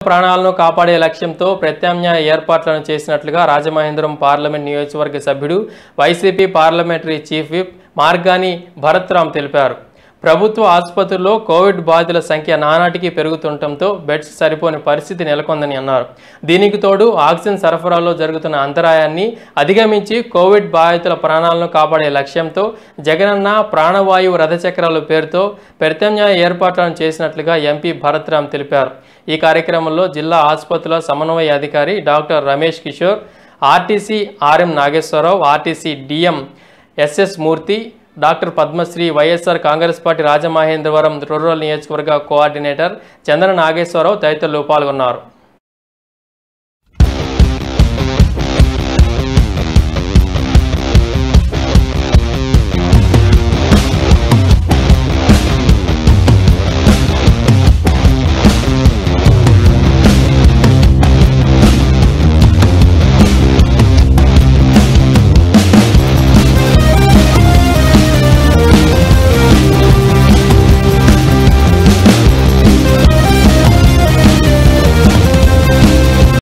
ప్రాణాలను కాపాడే లక్ష్యంతో ప్రత్యామ్నాయ ఏర్పాట్లను చేసినట్లుగా రాజమహేంద్రం పార్లమెంట్ నియోజకవర్గ సభ్యుడు YCP parliamentary chief whip Margani Bharatram తెలిపారు ప్రభుత్వ ఆసుపత్రుల్లో కోవిడ్ బాధితుల సంఖ్య నానాటికి పెరుగుతుండటంతో బెడ్స్ సరిపోని పరిస్థితి నెలకొందని అన్నారు దీనికి తోడు ఆక్సిజన్ సరఫరాలో జరుగుతున్న అంతరాయాన్ని అధిగమించి కోవిడ్ బాధితుల ప్రాణాలను కాపాడే లక్ష్యంతో జగనన్న ప్రాణవాయువు రథచక్రాలు పేరుతో ప్రత్యామ్నాయ ఏర్పాట్లను చేసినట్లుగా ఎంపీ భరత్రామ్ తెలిపారు ఈ కార్యక్రమంలో జిల్లా ఆసుపత్రుల సమన్వయ అధికారి doctor Ramesh Kishore RTC RM Nageswararao RTC DM SS Murthy doctor Padmasri YSR Congress party Rajamahendravaram rural నియోజకవర్గ కోఆర్డినేటర్ చంద్ర నాగేశ్వరరావు తదితరులు పాల్గొన్నారు